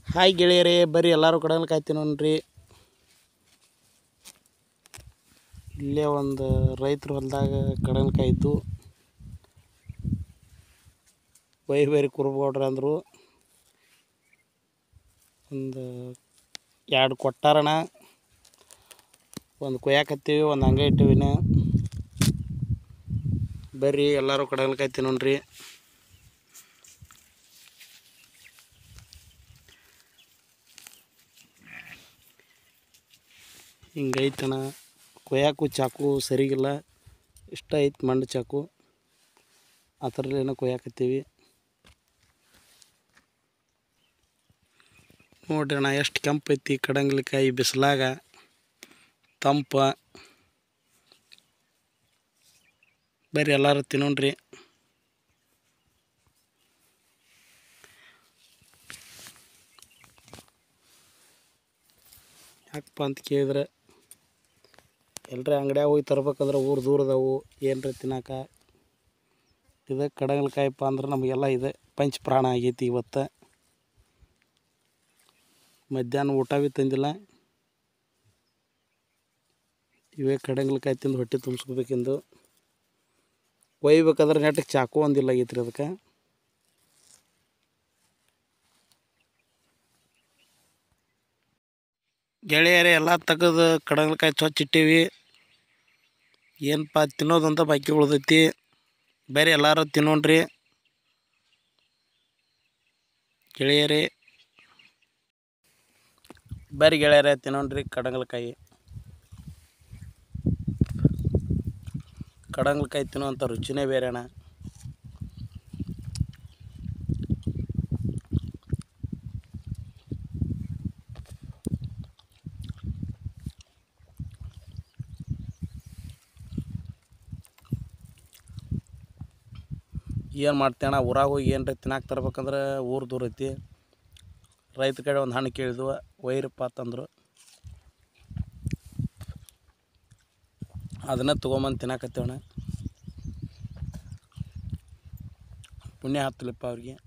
hi ಗೆಳೆಯರೇ ಬರ್ರಿ ಎಲ್ಲರೂ ಕಡಲಕಾಯಿ ನೋಡ್ರಿ ಇಲ್ಲೇ ಒಂದು ರೈತರ ಹೊಲದಾಗ ಕಡಲಕಾಯಿ ಇದ್ದು ಬೈ ಬೇರೆ ಕುರುಬಗೌಡ್ರ ಅಂದರು ಒಂದು ಎರಡು ಕೊಟ್ಟಾರಣ ಒಂದು ಕೊಯ್ಯಾಕತ್ತೀವಿ ಒಂದು ಹಂಗೆ ಇಟ್ಟಿವಿನ ಬರ್ರಿ ಎಲ್ಲರೂ ಕಡಲಕಾಯಿ ತಿನ್ನೋಣ್ರಿ ಹಿಂಗೈತಣ ಕೊಯ್ಯಾಕು ಚಾಕು ಸರಿಗಿಲ್ಲ ಇಷ್ಟ ಐತಿ ಮಂಡ ಚಾಕು ಆ ಥರಲ್ಲೇನೋ ಕೊಯ್ಯಾಕತ್ತೀವಿ ನೋಡ್ರಿ ಅಣ್ಣ ಎಷ್ಟು ಕೆಂಪು ಐತಿ ಕಡಂಗ್ಲಿಕಾಯಿ ಬಿಸಿಲಾಗ ತಂಪ ಬರ್ರಿ ಎಲ್ಲರೂ ತಿನ್ನೋಣ್ರಿ ಯಾಕಪ್ಪ ಅಂತ ಕೇಳಿದ್ರೆ ಎಲ್ಲರೇ ಅಂಗಡ್ಯಾಗ ಹೋಗಿ ತರ್ಬೇಕಂದ್ರೆ ಊರು ದೂರ ಅದಾವು ಏನರ ತಿನ್ನಕ ಇದು ಕಡಂಗ್ಲಕಾಯಪ್ಪ ಅಂದ್ರೆ ನಮಗೆಲ್ಲ ಇದೆ ಪಂಚ ಪ್ರಾಣ ಆಗೈತಿ ಇವತ್ತು ಮಧ್ಯಾಹ್ನ ಊಟ ಭೀ ತಂದಿಲ್ಲ ಇವೇ ಕಡಂಗ್ಲಕಾಯಿ ತಿಂದು ಹೊಟ್ಟೆ ತುಂಬಿಸ್ಕೋಬೇಕೆಂದು ಒಯ್ಬೇಕಾದ್ರೆ ನೆಟ್ಟಗೆ ಚಾಕು ಒಂದಿಲ್ಲ ಆಗೈತ್ರಿ ಅದಕ್ಕೆ ಗೆಳೆಯರೇ ಎಲ್ಲ ತೆಗೆದು ಕಡಲಕಾಯಿ ಸ್ವಚ್ಛ ಇಟ್ಟೀವಿ ಏನಪ್ಪ ತಿನ್ನೋದಂತ ಬಾಕಿ ಉಳ್ದೈತಿ ಬೇರೆ ಎಲ್ಲರೂ ತಿನ್ನೋಣ್ರಿ ಗೆಳೆಯರೇ ಬೇರೆ ಗೆಳೆಯರೇ ತಿನ್ನೋಣ್ರಿ ಕಡಂಗಲಕಾಯಿ ಕಡಂಗಲಕಾಯಿ ತಿನ್ನುವಂಥ ರುಚಿನೇ ಬೇರೆ ಅಣ್ಣ ಏನು ಮಾಡ್ತೇಣ ಊರಾಗ ಹೋಗಿ ಏನರ ತಿನ್ನಾಕ ತರ್ಬೇಕಂದ್ರೆ ಊರು ದೂರ ಐತಿ ರೈತ ಕಡೆ ಒಂದು ಹಣ್ಣು ಕೇಳಿದ್ವು ಒಯ್ರಪ್ಪ ಅಂತಂದ್ರು ಅದನ್ನ ತೊಗೊಂಬಂದು ತಿನ್ನಾಕತ್ತೇವಣ ಪುಣ್ಯ ಹತ್ತಲಿಪ್ಪ ಅವ್ರಿಗೆ